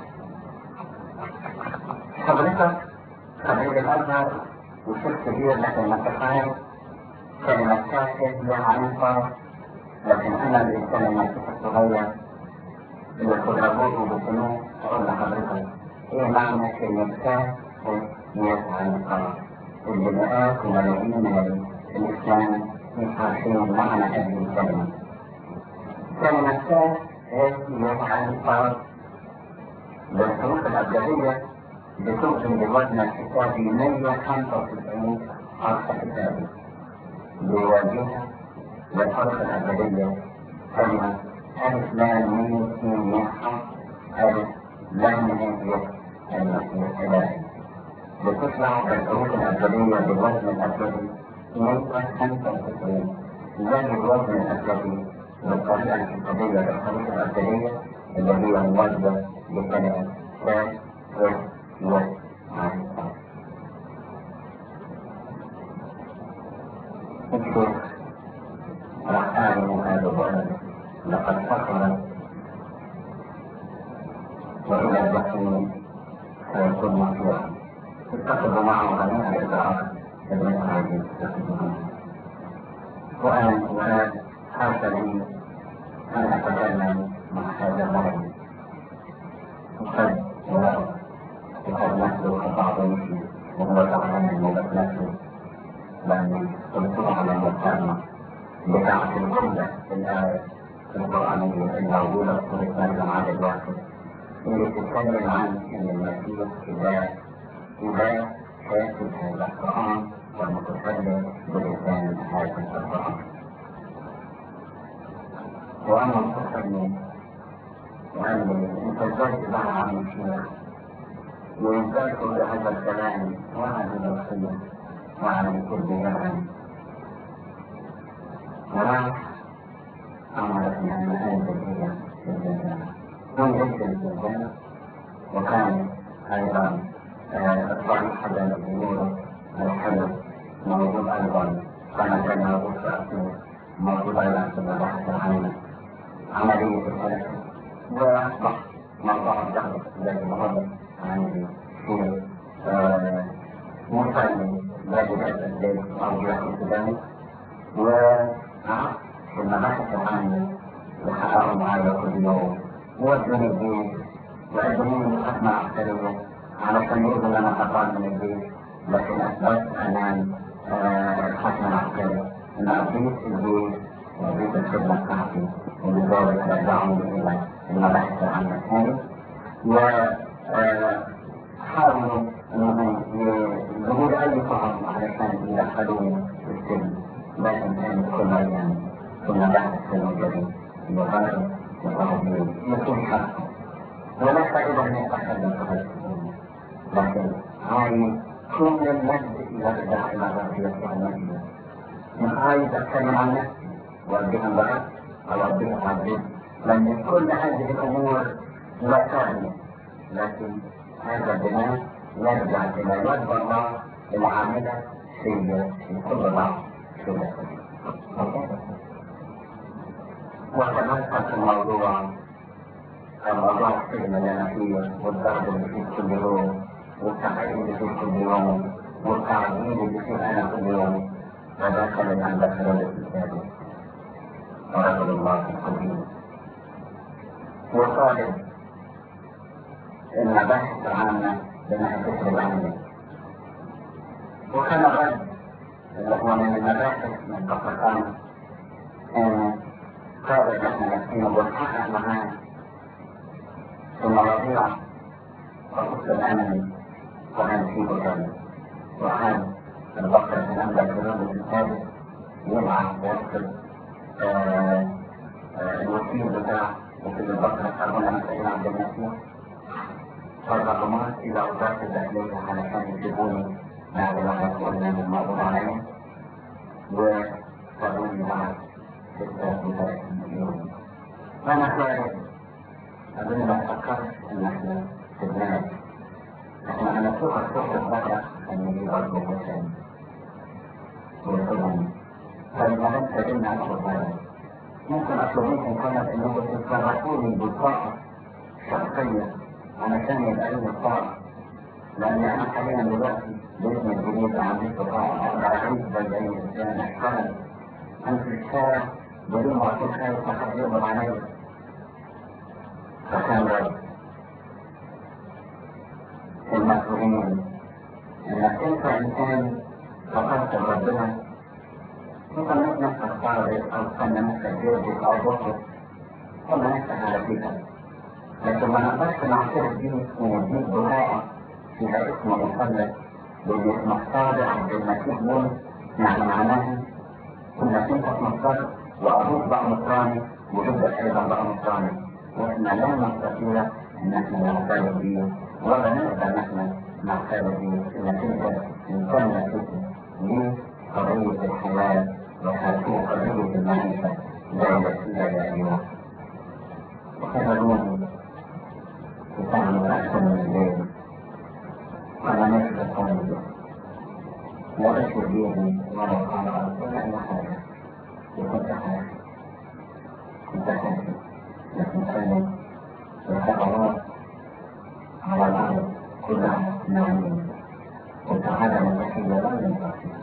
حضرتك خريج الأزهر وشيخ كبير لكن ما تفهم كلمة كافر هي عنيفة لكن أنا الإنسان المسيح الصغير اللي تضربوه بسنوه أقول لحضرتك إيه معنى كلمة كافر يسعى القرار اللي مئات وملايين من الإسلام مش عارفين معنى هذه الكلمة كلمة كافر يسعى القرار بالحروف الأبجدية بتوزن بالوزن الحسابي 195 حرف حسابي بيواجهها بالحرف الأبدية كلمة ألف لام ميم سين يحيى ألف لام ميم يحيى المسيح إلهي بتطلع بالحروف الأبدية بالوزن الأبدي 195 زي الوزن الأبدي بالطريقة الحسابية بالحروف الأبدية اللي هي موازية لكلمة كاف و الشيخ رحمن من هذا الولد لقد فقر وإلى الجحيم سيكون مطلوبا اتخذوا معه جميع الإجراءات التي هذه تتخذها وأنا الآن حاش لي أن أتكلم مع هذا الولد وقد وقد وقد نحن بعض مثلي وهو تعلم الموت نفسه لأن قلت على المقارنة بتاعة الجملة في الآية في القرآنية الموجودة في سورة مريم عدد واحد اللي بتتكلم عن أن المسيح إله إله كاتب هذا القرآن والمتكلم بلسان هذا القرآن وأنا متكلم وقال لي أنت إزاي تدعى عن الشيخ وإزاي كل هذا الكلام وهذه الوصية وعلى كل يوم وراح أمر بأن أنزل إلى الجنة ونزلت الجنة وكان أيضا الطريق حتى الأمور الحلو موجود أيضا كان كان موجود في أسير موجود أيضا في البحث عن عملية الحلو وأصبح موضوع الدعوة الذي مهم عندي في مصلي يجب التسليم أو يحدث ذلك وقعدت في المباحث العامة بحققه معايا كل يوم ودوني البيت وقدموني محاكمة عسكرية علشان يقولوا إن أنا هربان من البيت لكن أثبت أمام الحاكم العسكري إن قضيت البيت وقضيت الخدمة بتاعتي ولذلك رجعوني إلى المباحث العامة الثاني وحاولوا انهم يجيبوا اي فهم علشان يدخلوني في السجن لكن كانت كل ايام كنا بعد السنه الجديد لغايه وغايه يكون حقا ولا فائده من يتحدث في السجن لكن هاي كل المجد يرجع الى ربية المجد مش عايز اتكلم عن نفسي واديها بقى او اديها عبد لان كل هذه الامور لا تعني لكن هذا البناء يرجع إلى يد الله العاملة في في كل ضعف في وتمسك الموضوع الموضوع السجن اللي انا فيه والضرب اللي فيه كل يوم والتحقيق اللي فيه كل يوم والتعذيب اللي فيه انا كل يوم ودخل الان دخل الاسلام ورجل الله القديم وطالب المباحث العامة بما الفكر العلمي وكان الرد اللي هو من المباحث من قطران قابل احنا نفسينا بنحقق معاه في مواضيع خصوص الأمن وعن في بطل وعن البقرة من أمر الحدود الثالث يبعث يرسل الوكيل بتاع وكيل البصرة قالوا مسائل عبد المسيح فالرقمات إلى وزارة الداخلية علشان يجيبوني بعد ما قلنا بالمقبوض عليهم وقالوا لي بعد ستة وثلاثين مليون فأنا خارج أظن ما فكرت إن إحنا في البلاد إحنا أنا فوق الصبح الفترة أن يجي برضه مثلا ويقولون فلما لم تجدنا على الغاية ممكن أطلب منكم كانت أنكم تتصرفوني بطاقة شخصية علشان يبقى لي بطاقة لأن أنا حاليا دلوقتي باسم الجديد عندي بطاقة أقدر أعيش زي أي إنسان أشتغل أمشي في الشارع بدون ما أكون خايف أحد يقبض عليا فكان رأيي المسؤولين انك انت انسان فقدت ربنا انت مش نفسك طالب او كان نفسك جوزك او بطل ثم نفسك على فكرة لكن ما نقدرش نعترف بيه ونديك بطاقة فيها اسم مصلى باسم الصادق عبد المسيح بولس يعني معناها انك انت تنصر وابوك بقى نصراني وجدك ايضا بقى نصراني واحنا لا نستطيع ان احنا نعترف بيه ولا نقدر ان احنا نعترف بيه انك انت انسان نفسك ليه قضية الحياة وحياة قضية المعيشة لا وسيلة يا أيها وكذلك تتعامل أحسن من الليل على نفس القول لا أشعر به ولا قال ولا أي حاجة وكنت حاجة كنت حاجة لكن كانت الخطوات على الأرض كلها نعمين وتعالى التحية لا ينفع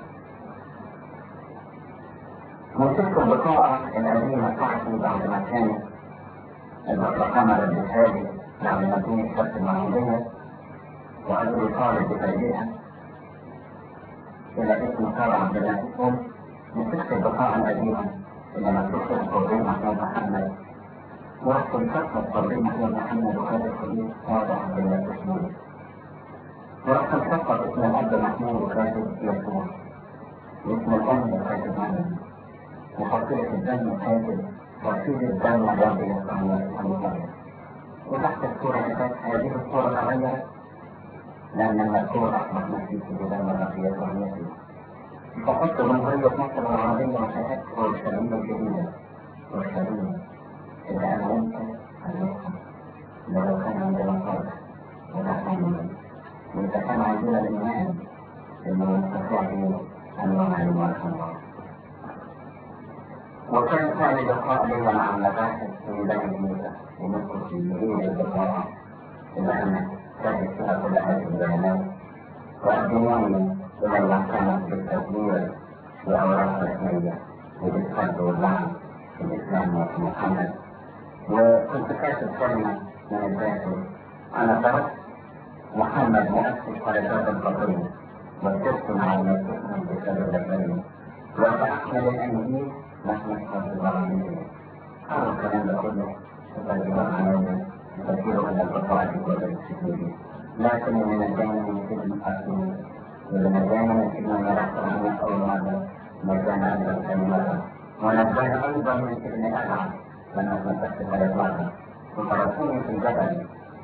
وتلك البطاقة القديمة بتاعتي بعد ما كانت البطاقة بالهادي بعد ما كانت شرط المعمودية وقالوا لي طالب بتربيتها إلى اسم طالب عبد العزيز مسكت البطاقة القديمة إلى مكتوب التوضيح محمود محمد ورحت لفترة التوضيح محمود محمد وخد الخليل طالب عبد العزيز ورحت لفترة اسم الأب محمود وكاتب يسوع واسم الأم وكاتب محمد وحصيلة الدم الحاجب وحصيلة الدم الرب يسوع الله وتحت الصورة كتاب هذه الصورة تغيرت لأن المذكور أصبح مسيح بدم الرب يسوع المسيح فقدت جمهورية مصر العربية وشهدت أورشليم الجديدة أورشليم إذا أنا وأنت هنفهم لو كان عندنا فرق ولا حمل وإذا كان عندنا الإيمان إنه نستطيع أن نعلم الله وكان ثاني لقاء لي مع المباحث في بني موسى ومسك في مدينة البقاء إلى أن كانت فيها كل هذه البيانات وأدنوني إلى المحكمة بالتدبير بأوراق رسمية وبالفرد واللعن في الإسلام وفي محمد وكنت كاتب كلمة من الداخل أنا تركت محمد مؤسس حركات القضية وسرت مع المسيح بسبب العلم وتحمل الأنجيل نحن نحفظ العالمين هذا الكلام ده كله تترجم علينا كثير من البقاء في كتب السجود لكن من الجانب من سجن الحاكمين ومن الجانب من سجن المرأة عنه أول مرة مجانا أيضا ثاني مرة ونجانا أيضا من سجن الألعاب لما تمسكت ثلاث مرة وتركوني في الجبل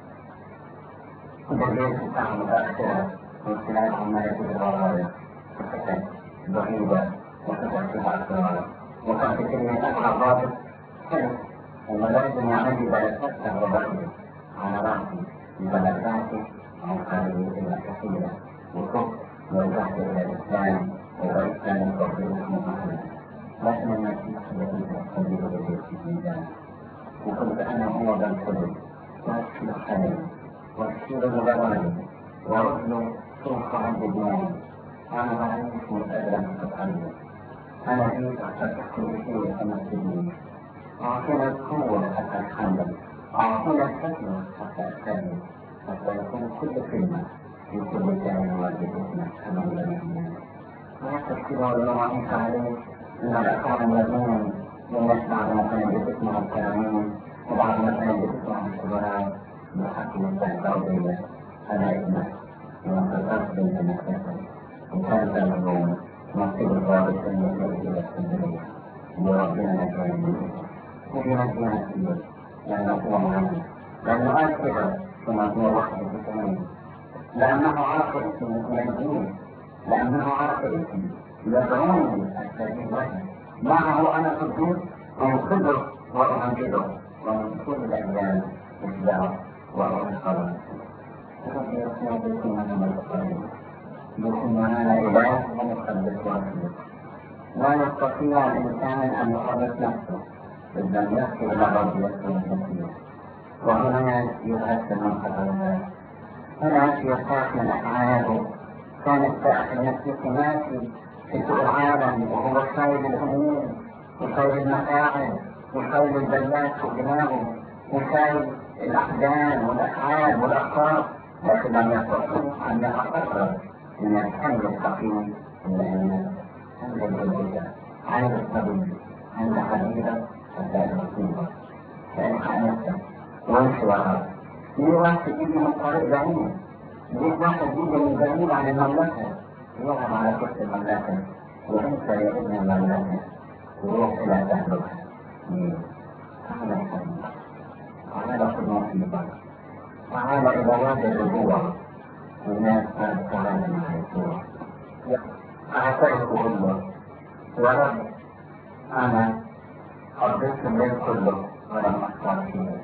بالليل في الساعة متأخرة واختلاف عمالة الغراية وسكت بعيدة وسكت فيها أسرار وكان في كلمة الضابط حلو ومدرس يعمل بلدات الرباطي على رأسي بلدات عن قرية المسيحية وكف ورجعت إلى الإسلام والإسلام الكفر اسمه محمد لكن المسيح الذي تستجيب به في الميزان وكنت أنا هو ذا الكذب وأكثر الخير وأكثر الغرائب ورجل سوق عند الدين أنا رأيت مسألة تتعلم أنا جيت أعتقد كل شيء أمثلني أعطينا القوة حتى أتحمل أعطينا الحكمة حتى أتكلم حتى يكون كل كلمة في كل كلمة واجبتنا أمام الأمام ويحتفل الله عليك عليه إن الأفعال الذين والناس بعد ما كانوا بتسمع الكلامين وبعد ما كانوا بتسمع الكبراء بحكم التعبيرية أنا ابنك وانتصرت بنت مكتسب وكانت اليوم نصيب الضابط المسؤول إلى السنة وربنا نجانا وبنجانا فيه لأنه هو معنا لأنه قال كده في مزمور 81 لأنه عرف اسمي ينجيني لأنه عرف اسمي يدعوني أستجيب له معه أنا قدوس أنقذه وأمجده ومن كل الأيام إشباع وأنقذه ربي يسمع بكم أنا متقرب بكم أنا إله ومقدس وأخلق لا يستطيع الإنسان أن يحرك نفسه إذا لم يغفر له رب يسوع المسيح وهنا يؤثر من خطاياه هنا يخاف من أفعاله كانت تأخذ نفسه ماشي في سوق العالم وهو شايل الهموم وشايل المتاعب وشايل البلاد في دماغه وشايل الأحزان والأفعال والأخطاء لكن لم يستطيع أن يتقرب من الحمل الثقيل من عند الجلدة عند الطبيب عند حبيبة حتى المصيبة فإلحق نفسك وامشي وراء في واحد يجي من طريق بعيد يجيب واحد يجي من بعيد عن المملكة يقعد على كرسي المملكة وانت يا ابن المملكة تروح إلى تهلكة تعال يا حبيبي تعال خذ نصيبك تعال إلى وادي الرجوع الناس قد تعالى مع يسوع أعترف بالله يا رب أنا قضيت الليل كله ولم أختار فيه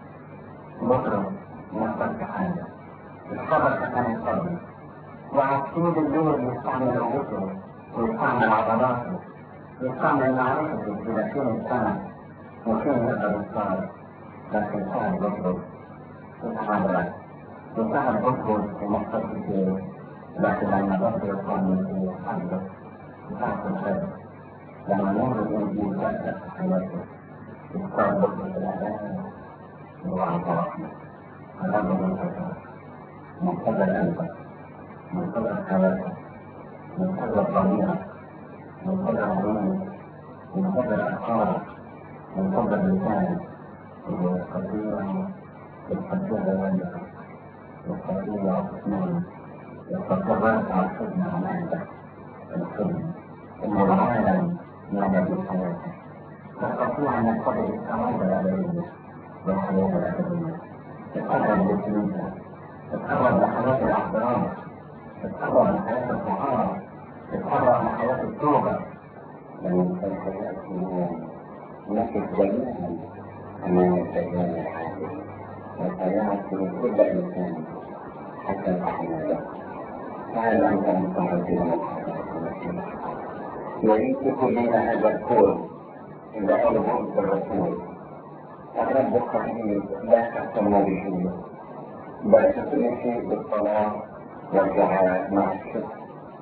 بكرة ما اخترت حاجة الصبر كان الصبر وعطيل الليل يستعمل قوته ويستعمل عضلاته يستعمل معرفته إلى فين السنة وفين يقدر يصار لكن صار يطلب يتحرك وصار يطلب في مقصد كتير لكن لما رب يصلي في حمده يتعرف الخير لما نور الإنجيل يبدأ في حياته يختار بكرة الأذان وعطاء هذا منتظر منتظر قلبك منتظر حياتك منتظر ضميرك منتظر عيونك منتظر أفكارك منتظر لسانك يستطيع يستطيع والدك يستطيع أسنانك يستطيع رفع الخدمة عن عندك الخدمة إن العالم يعمل بحياتك تستطيع أن تقبل السعادة الأبدية والحياة الأبدية تتقرب لسنينك تتقرب لحياة الاحترام تتقرب لحياة الطهارة تتقرب لحياة التوبة لأن الحياة هي نفس جميعا أمام الديان العادل والحياة في كل إنسان حتى الأحمد فهل أنت مستعد للحياة المسيح يريد كلنا هذا الكون إذا قال بؤس الرسول الرب القدير لا تهتم به بل تتمشي بالصلاة والدعاء مع الشكر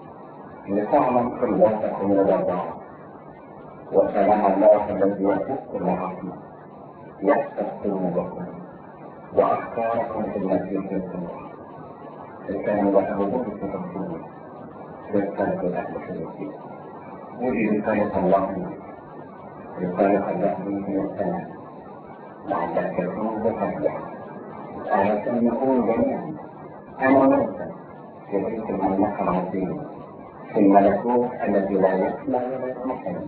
لتعلم قلتكم للرضاعة وسلام الله الذي يفوق كل عقل يحفظ قلوبكم وأفكاركم في المسيح يسوع كانوا يحبون في الرسول رسالة الأهل في المسيح ودي رسالة الله رسالة الله من السماء لعلك تكون بفضله آية نقول جميعا أنا وأنت في بيت المملكة العظيم في الملكوت الذي لا يسمع ولا يسمح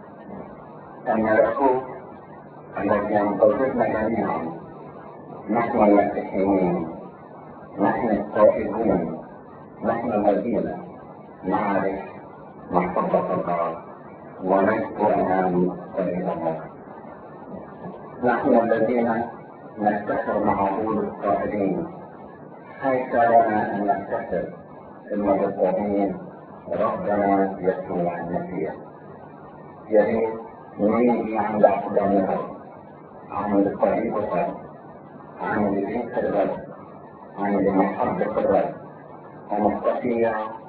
الملكوت الذي ينتظرنا جميعا نحن المسيحيين نحن التائبون نحن الذين نعرف محبة الله ونشكو أمام سبيل الله نحن الذين نفتخر مع عقول القائلين حيث لنا أن نفتخر المبتدئين ربنا يسوع المسيح يا ريت نيجي عند أقدامنا عند طريقة عند ذكر الرب عند محبة الرب ونستطيع